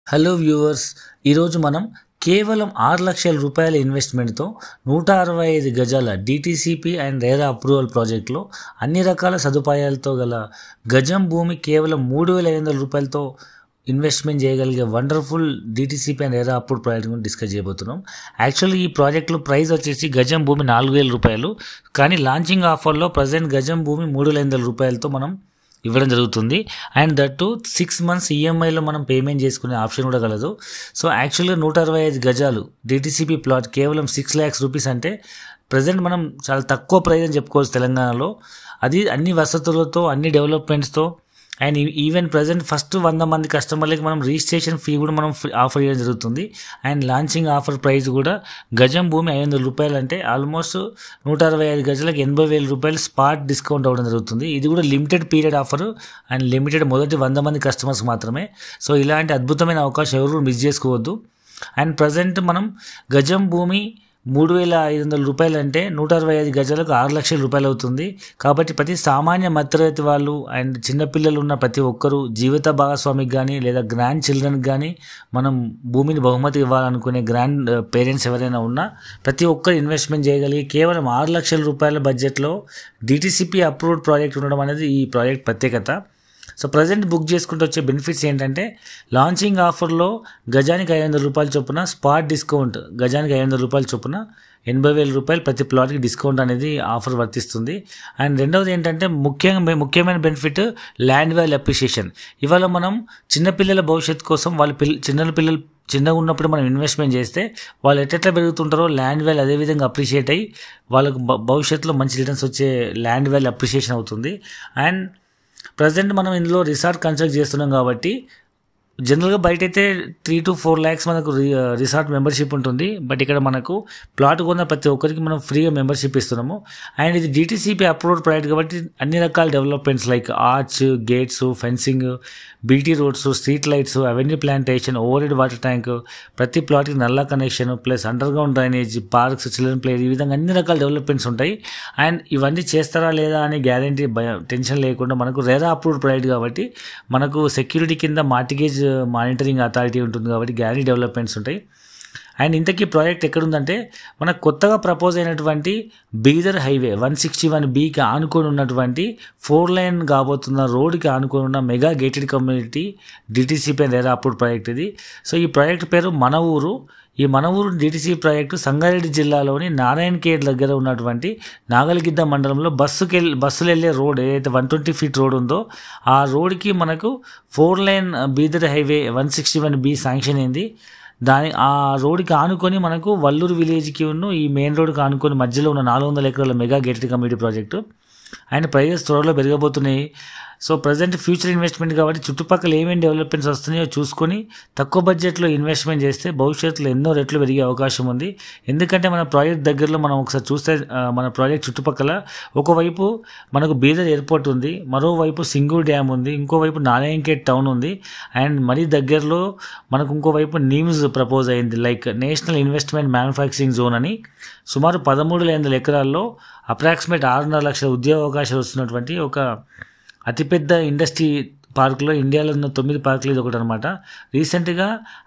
hello viewers ఈరోజు మనం కేవలం ఆరు లక్షల రూపాయల ఇన్వెస్ట్మెంట్తో నూట అరవై ఐదు గజాల డిటీసీపీ అండ్ రేరా అప్రూవల్ ప్రాజెక్టులో అన్ని రకాల సదుపాయాలతో గల గజం భూమి కేవలం మూడు వేల ఐదు వందల రూపాయలతో ఇన్వెస్ట్మెంట్ చేయగలిగే wonderful DTCP and RERA approve project గురించి డిస్కస్ చేయబోతున్నాం యాక్చువల్లీ ఈ ప్రాజెక్టులో ప్రైస్ వచ్చేసి గజం భూమి నాలుగు వేల రూపాయలు కానీ లాంచింగ్ ఆఫర్లో ప్రజెంట్ గజం భూమి మూడు వేల ఐదు వందల రూపాయలతో మనం ఇవ్వడం జరుగుతుంది and that two six months ఈఎంఐలో మనం పేమెంట్ చేసుకునే ఆప్షన్ కూడా కలదు సో యాక్చువల్గా నూట అరవై ఐదు గజాలు డిటీసీపీ ప్లాట్ కేవలం సిక్స్ ల్యాక్స్ రూపీస్ అంటే ప్రజెంట్ మనం చాలా తక్కువ ప్రైస్ అని చెప్పుకోవచ్చు తెలంగాణలో అది అన్ని వసతులతో అన్ని డెవలప్మెంట్స్తో అండ్ ఈవెన్ ప్రజెంట్ ఫస్ట్ వంద మంది కస్టమర్లకి మనం రిజిస్ట్రేషన్ ఫీ కూడా మనం ఆఫర్ చేయడం జరుగుతుంది అండ్ లాంచింగ్ ఆఫర్ ప్రైస్ కూడా గజం భూమి ఐదు వందల రూపాయలు అంటే ఆల్మోస్ట్ నూట అరవై ఐదు గజలకు ఎనభై వేల రూపాయలు స్పాట్ డిస్కౌంట్ అవ్వడం జరుగుతుంది ఇది కూడా limited period offer and limited మొదటి వంద మంది కస్టమర్స్ మాత్రమే సో ఇలాంటి అద్భుతమైన అవకాశం ఎవరు మిస్ చేసుకోవద్దు అండ్ ప్రజెంట్ మనం గజం భూమి మూడు వేల ఐదు వందల రూపాయలు అంటే నూట అరవై ఐదు గజాలకు ఆరు లక్షల రూపాయలు అవుతుంది కాబట్టి ప్రతి సామాన్య మధ్యతరగతి వాళ్ళు అండ్ చిన్నపిల్లలు ఉన్న ప్రతి ఒక్కరూ జీవిత భాగస్వామికి కానీ లేదా గ్రాండ్ చిల్డ్రన్కి కానీ మనం భూమిని బహుమతి ఇవ్వాలనుకునే గ్రాండ్ పేరెంట్స్ ఎవరైనా ఉన్నా ప్రతి ఒక్కరు ఇన్వెస్ట్మెంట్ చేయగలిగి కేవలం ఆరు లక్షల రూపాయల బడ్జెట్లో డిటీసీపీ అప్రూవ్డ్ ప్రాజెక్ట్ ఉండడం అనేది ఈ ప్రాజెక్ట్ ప్రత్యేకత సో ప్రజెంట్ బుక్ చేసుకుంటూ వచ్చే బెనిఫిట్స్ ఏంటంటే లాంచింగ్ ఆఫర్లో గజానికి ఐదు వందల రూపాయల చొప్పున స్పాట్ డిస్కౌంట్ గజానికి ఐదు వందల రూపాయల చొప్పున ఎనభై వేల రూపాయలు ప్రతి ప్లాట్కి డిస్కౌంట్ అనేది ఆఫర్ వర్తిస్తుంది అండ్ రెండవది ఏంటంటే ముఖ్యంగా ముఖ్యమైన బెనిఫిట్ ల్యాండ్ వాల్యూ అప్రిషియేషన్ ఇవాళ మనం చిన్నపిల్లల భవిష్యత్తు కోసం వాళ్ళ పిల్ల చిన్న పిల్లలు చిన్నగా ఉన్నప్పుడు మనం ఇన్వెస్ట్మెంట్ చేస్తే వాళ్ళు ఎట్లా పెరుగుతుంటారో ల్యాండ్ వాల్యూ అదేవిధంగా అప్రిషియేట్ అయ్యి వాళ్ళకు భవిష్యత్తులో మంచి రిటర్న్స్ వచ్చే ల్యాండ్ వాల్యూ అప్రిషియేషన్ అవుతుంది అండ్ ప్రజెంట్ మనం ఇందులో రిసార్ట్ కన్స్ట్రక్ట్ చేస్తున్నాం కాబట్టి జనరల్గా బయట అయితే త్రీ టు ఫోర్ ల్యాక్స్ మనకు రిసార్ట్ మెంబర్షిప్ ఉంటుంది బట్ ఇక్కడ మనకు ప్లాట్ కొన్న ప్రతి ఒక్కరికి మనం ఫ్రీగా మెంబర్షిప్ ఇస్తున్నాము అండ్ ఇది డిటీసీపీ అప్రూవ్డ్ ప్రాజెక్ట్ కాబట్టి అన్ని రకాల developments like arch gates fencing BT roads street lights avenue plantation overhead water tank ప్రతి ప్లాట్కి నల్ల connection plus underground drainage parks children play ఈ విధంగా అన్ని రకాల డెవలప్మెంట్స్ ఉంటాయి అండ్ ఇవన్నీ చేస్తారా లేదా అని గ్యారంటీ టెన్షన్ లేకుండా మనకు రేరా అప్రూవ్డ్ ప్రాజెక్ట్ కాబట్టి మనకు సెక్యూరిటీ కింద మార్టిగేజ్ మానిటరింగ్ అథారిటీ ఉంటుంది కాబట్టి గ్యారీ డెవలప్మెంట్స్ ఉంటాయి అండ్ ఇంతకీ ప్రాజెక్ట్ ఎక్కడుందంటే మనకు కొత్తగా ప్రపోజ్ అయినటువంటి Bidar highway one sixty one బీకి ఆనుకొని ఉన్నటువంటి ఫోర్ లైన్ కాబోతున్న రోడ్కి ఆనుకొని ఉన్న mega gated community DTCP RERA approved project ఇది సో ఈ ప్రాజెక్ట్ పేరు మన ఊరు ఈ మన ఊరు డిటిసి ప్రాజెక్టు సంగారెడ్డి జిల్లాలోని నారాయణ కేట్ దగ్గర ఉన్నటువంటి నాగలగిద్ద మండలంలో బస్సుకి వెళ్ళి బస్సులు వెళ్ళే రోడ్ ఏదైతే వన్ ట్వంటీ ఫీట్ రోడ్ ఉందో ఆ రోడ్కి మనకు four lane Bidar highway one sixty one B sanction అయింది దాని ఆ రోడ్కి ఆనుకొని మనకు వల్లూరు విలేజ్కి ఉన్న ఈ మెయిన్ రోడ్కి ఆనుకొని మధ్యలో ఉన్న నాలుగు వందల ఎకరాల mega gated community project and prices త్వరలో పెరగబోతున్నాయి సో ప్రజెంట్ ఫ్యూచర్ ఇన్వెస్ట్మెంట్ కాబట్టి చుట్టుపక్కల ఏమేమి డెవలప్మెంట్స్ వస్తున్నాయో చూసుకొని తక్కువ బడ్జెట్లో ఇన్వెస్ట్మెంట్ చేస్తే భవిష్యత్తులో ఎన్నో రెట్లు పెరిగే అవకాశం ఉంది ఎందుకంటే మన ప్రాజెక్ట్ దగ్గరలో మనం ఒకసారి చూస్తే మన ప్రాజెక్ట్ చుట్టుపక్కల ఒకవైపు మనకు బీదర్ ఎయిర్పోర్ట్ ఉంది మరోవైపు సింగూర్ డ్యామ్ ఉంది ఇంకోవైపు నారాయణఖేట్ టౌన్ ఉంది అండ్ మరీ దగ్గరలో మనకు ఇంకోవైపు నీమ్స్ ప్రపోజ్ అయింది like national investment manufacturing zone అని సుమారు పదమూడు వందల ఎకరాల్లో అప్రాక్సిమేట్ ఆరున్నర లక్షల ఉద్యోగ అవకాశాలు వస్తున్నటువంటి ఒక అతిపెద్ద ఇండస్ట్రీ పార్కులో ఇండియాలో ఉన్న తొమ్మిది పార్కులు ఇది ఒకటి అనమాట రీసెంట్గా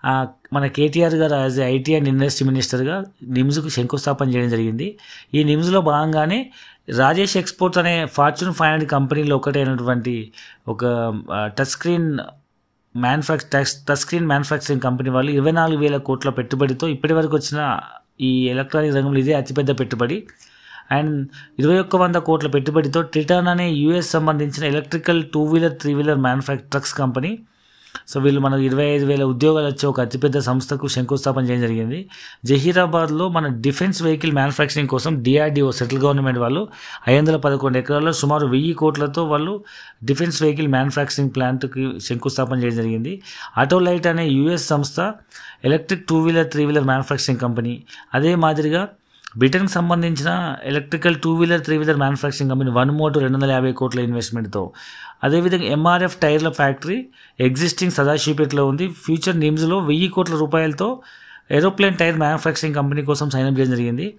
మన కేటీఆర్ గారు యాజ్ ఐటీ అండ్ ఇండస్ట్రీ మినిస్టర్గా నిమ్స్కు శంకుస్థాపన చేయడం జరిగింది ఈ నిమ్స్లో భాగంగానే రాజేష్ ఎక్స్పోర్ట్స్ అనే ఫార్చ్యూన్ ఫైవ్ హండ్రెడ్ కంపెనీలో ఒకటైనటువంటి ఒక touch screen manufacture touch touch screen manufacturing company వాళ్ళు ఇరవై నాలుగు వేల కోట్ల పెట్టుబడితో ఇప్పటి వరకు వచ్చిన ఈ ఎలక్ట్రానిక్ రంగంలో ఇదే అతిపెద్ద పెట్టుబడి అండ్ ఇరవై ఒక్క వంద కోట్ల పెట్టుబడితో ట్రిటాన్ అనే యూఎస్ సంబంధించిన electrical two wheeler three wheeler manufacture trucks company so వీళ్ళు మనకు ఇరవై ఐదు వేల ఉద్యోగాలు వచ్చే ఒక అతిపెద్ద సంస్థకు శంకుస్థాపన చేయడం జరిగింది జహీరాబాద్లో మన డిఫెన్స్ వెహికల్ మ్యానుఫ్యాక్చరింగ్ కోసం డిఆర్డిఓ సెంట్రల్ గవర్నమెంట్ వాళ్ళు ఐదు వందల పదకొండు ఎకరాల్లో సుమారు వెయ్యి కోట్లతో వాళ్ళు డిఫెన్స్ వెహికల్ మ్యానుఫ్యాక్చరింగ్ ప్లాంట్కి శంకుస్థాపన చేయడం జరిగింది ఆటోలైట్ అనే యూఎస్ సంస్థ electric two wheeler three wheeler manufacturing company అదే మాదిరిగా బ్రిటన్కి సంబంధించిన electrical two wheeler three wheeler manufacturing company one Moto రెండు వందల యాభై కోట్ల ఇన్వెస్ట్మెంట్తో అదేవిధంగా ఎంఆర్ఎఫ్ టైర్ల ఫ్యాక్టరీ ఎగ్జిస్టింగ్ సదాశివపేటలో ఉంది ఫ్యూచర్ నిమ్స్లో వెయ్యి కోట్ల రూపాయలతో ఏరోప్లేన్ టైర్ మ్యానుఫ్యాక్చరింగ్ కంపెనీ కోసం సైన్అప్ చేయడం జరిగింది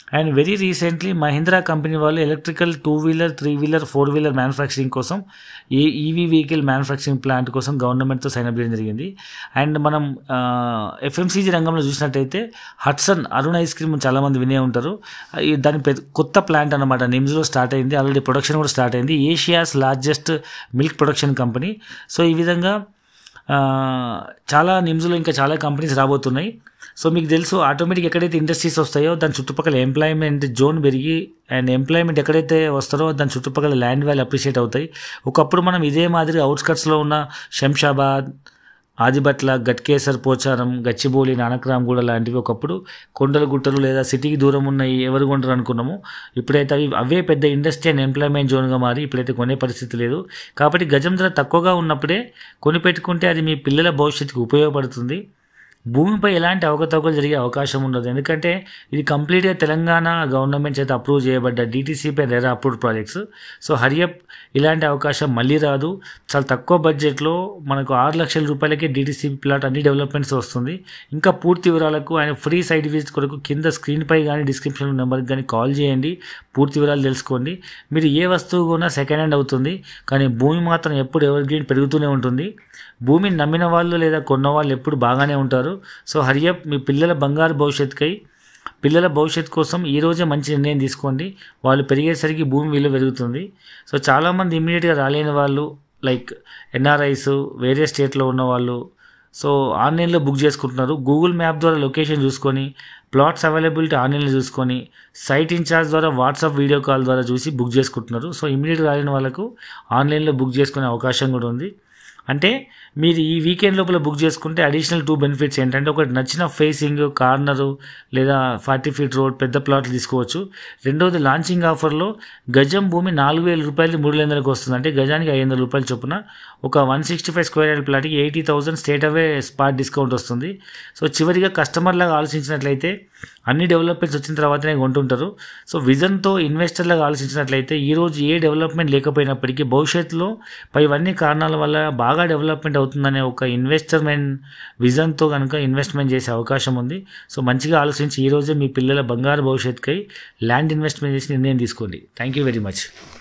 and very recently Mahindra company వాళ్ళు electrical two wheeler three wheeler four wheeler manufacturing కోసం ఈ ఈవీ వెహికల్ మ్యానుఫ్యాక్చరింగ్ ప్లాంట్ కోసం గవర్నమెంట్తో సైన్ అప్ చేయడం జరిగింది అండ్ మనం ఎఫ్ఎంసీజీ రంగంలో చూసినట్టయితే హట్సన్ అరుణ్ ఐస్ క్రీమ్ చాలామంది వినే ఉంటారు ఈ దాని పెద్ద కొత్త ప్లాంట్ అనమాట నిమ్స్లో స్టార్ట్ అయింది ఆల్రెడీ ప్రొడక్షన్ కూడా స్టార్ట్ అయింది Asia's largest milk production company so ఈ విధంగా ఆ, చాలా నిమ్స్లో ఇంకా చాలా కంపెనీస్ రాబోతున్నాయి సో మీకు తెలుసు ఆటోమేటిక్ ఎక్కడైతే ఇండస్ట్రీస్ వస్తాయో దాని చుట్టుపక్కల ఎంప్లాయ్మెంట్ జోన్ పెరిగి అండ్ ఎంప్లాయ్మెంట్ ఎక్కడైతే వస్తారో దాని చుట్టుపక్కల ల్యాండ్ వాల్యూ అప్రిషియేట్ అవుతాయి ఒకప్పుడు మనం ఇదే మాదిరి అవుట్స్కట్స్లో ఉన్న శంషాబాద్ ఆదిబట్ల గట్కేసర్ పోచారం గచ్చిబౌలి నానక్రామ్గూడ లాంటివి ఒకప్పుడు కొండలు గుట్టలు లేదా సిటీకి దూరం ఉన్నాయి ఎవరు కొంటారు అనుకున్నాము ఇప్పుడైతే అవి అవే పెద్ద ఇండస్ట్రీ అండ్ ఎంప్లాయ్మెంట్ జోన్గా మారి ఇప్పుడైతే కొనే పరిస్థితి లేదు కాబట్టి గజం ధర తక్కువగా ఉన్నప్పుడే కొని పెట్టుకుంటే అది మీ పిల్లల భవిష్యత్తుకు ఉపయోగపడుతుంది భూమిపై ఎలాంటి అవకతవకలు జరిగే అవకాశం ఉండదు ఎందుకంటే ఇది కంప్లీట్గా తెలంగాణ గవర్నమెంట్ చేత అప్రూవ్ చేయబడ్డ DTCP RERA approved projects so hurry up ఇలాంటి అవకాశం మళ్ళీ రాదు చాలా తక్కువ బడ్జెట్లో మనకు ఆరు లక్షల రూపాయలకే డీటీసీ ప్లాట్ అన్ని డెవలప్మెంట్స్ వస్తుంది ఇంకా పూర్తి వివరాలకు ఆయన ఫ్రీ సైట్ విజిట్ కొరకు కింద స్క్రీన్పై కానీ డిస్క్రిప్షన్ నెంబర్కి కానీ కాల్ చేయండి పూర్తి వివరాలు తెలుసుకోండి మీరు ఏ వస్తువు కొన్నా సెకండ్ హ్యాండ్ అవుతుంది కానీ భూమి మాత్రం ఎప్పుడు ఎవరి గ్రీన్ పెరుగుతూనే ఉంటుంది భూమిని నమ్మిన వాళ్ళు లేదా కొన్న వాళ్ళు ఎప్పుడు బాగానే ఉంటారు సో హరియప్ మీ పిల్లల బంగారు భవిష్యత్తుకై పిల్లల భవిష్యత్తు కోసం ఈ రోజే మంచి నిర్ణయం తీసుకోండి వాళ్ళు పెరిగేసరికి భూమి విలువ పెరుగుతుంది సో చాలామంది ఇమ్మీడియట్గా రాలేని వాళ్ళు లైక్ ఎన్ఆర్ఐస్ వేరే స్టేట్లో ఉన్న వాళ్ళు సో ఆన్లైన్లో బుక్ చేసుకుంటున్నారు గూగుల్ మ్యాప్ ద్వారా లొకేషన్ చూసుకొని ప్లాట్స్ అవైలబిలిటీ ఆన్లైన్లో చూసుకొని సైట్ ఇన్ఛార్జ్ ద్వారా వాట్సాప్ వీడియో కాల్ ద్వారా చూసి బుక్ చేసుకుంటున్నారు సో ఇమీడియట్గా రాలేని వాళ్ళకు ఆన్లైన్లో బుక్ చేసుకునే అవకాశం కూడా ఉంది అంటే మీరు ఈ వీకెండ్ లోపల బుక్ చేసుకుంటే అడిషనల్ టూ బెనిఫిట్స్ ఏంటంటే ఒకటి నచ్చిన ఫేసింగ్ కార్నరు లేదా ఫార్టీ ఫీట్ రోడ్ పెద్ద ప్లాట్లు తీసుకోవచ్చు రెండోది లాంచింగ్ ఆఫర్లో గజం భూమి నాలుగు వేల రూపాయలు మూడు వందలకు వస్తుంది అంటే గజానికి ఐదు వందల రూపాయలు చొప్పున ఒక one sixty five square yard ప్లాట్కి eighty thousand straightaway spot discount వస్తుంది సో చివరిగా కస్టమర్ లాగా ఆలోచించినట్లయితే అన్ని డెవలప్మెంట్స్ వచ్చిన తర్వాతనే కొంటుంటారు సో విజన్తో ఇన్వెస్టర్లాగా ఆలోచించినట్లయితే ఈరోజు ఏ డెవలప్మెంట్ లేకపోయినప్పటికీ భవిష్యత్తులో పై ఇవన్నీ కారణాల వల్ల బాగా డెవలప్మెంట్ అవుతుందనే ఒక ఇన్వెస్టర్మెంట్ విజన్తో కనుక ఇన్వెస్ట్మెంట్ చేసే అవకాశం ఉంది సో మంచిగా ఆలోచించి ఈరోజే మీ పిల్లల బంగారు భవిష్యత్తుకై ల్యాండ్ ఇన్వెస్ట్మెంట్ చేసి నిర్ణయం తీసుకోండి థ్యాంక్ యూ వెరీ మచ్